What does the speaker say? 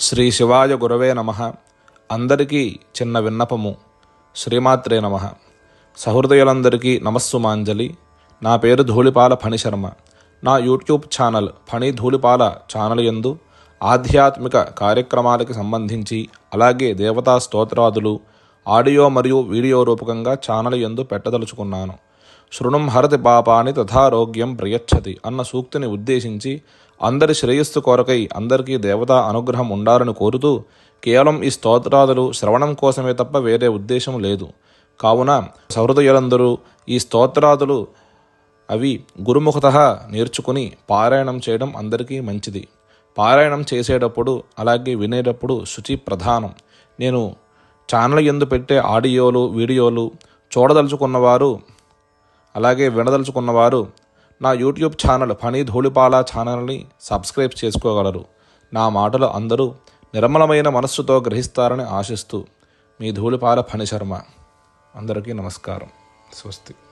శ్రీ శివాయ గురవే నమ అందరికీ చిన్న విన్నపము శ్రీమాత్రే నమ సహృదయులందరికీ నమస్సుమాంజలి నా పేరు ధూళిపాల ఫణిశర్మ నా YouTube channel Phani Dhulipala channel యందు ఆధ్యాత్మిక కార్యక్రమాలకి సంబంధించి అలాగే దేవతా స్తోత్రాదులు ఆడియో మరియు వీడియో రూపకంగా ఛానల్ యందు పెట్టదలుచుకున్నాను శృణుం హరతి పాపాని తథారోగ్యం ప్రయచ్చతి అన్న సూక్తిని ఉద్దేశించి అందరి శ్రేయస్సు కొరకై అందరికీ దేవతా అనుగ్రహం ఉండాలని కోరుతూ కేవలం ఈ స్తోత్రాదులు శ్రవణం కోసమే తప్ప వేరే ఉద్దేశం లేదు కావున సహృదయులందరూ ఈ స్తోత్రాదులు అవి గురుముఖత నేర్చుకుని పారాయణం చేయడం అందరికీ మంచిది పారాయణం చేసేటప్పుడు అలాగే వినేటప్పుడు శుచి ప్రధానం నేను ఛానల్ ఎందు పెట్టే ఆడియోలు వీడియోలు చూడదలుచుకున్నవారు అలాగే వినదలుచుకున్నవారు నా యూట్యూబ్ ఛానల్ ఫణి ధూళిపాల ఛానల్ని సబ్స్క్రైబ్ చేసుకోగలరు నా మాటలు అందరూ నిర్మలమైన మనస్సుతో గ్రహిస్తారని ఆశిస్తూ మీ ధూళిపాల ఫణి శర్మ అందరికీ నమస్కారం స్వస్తి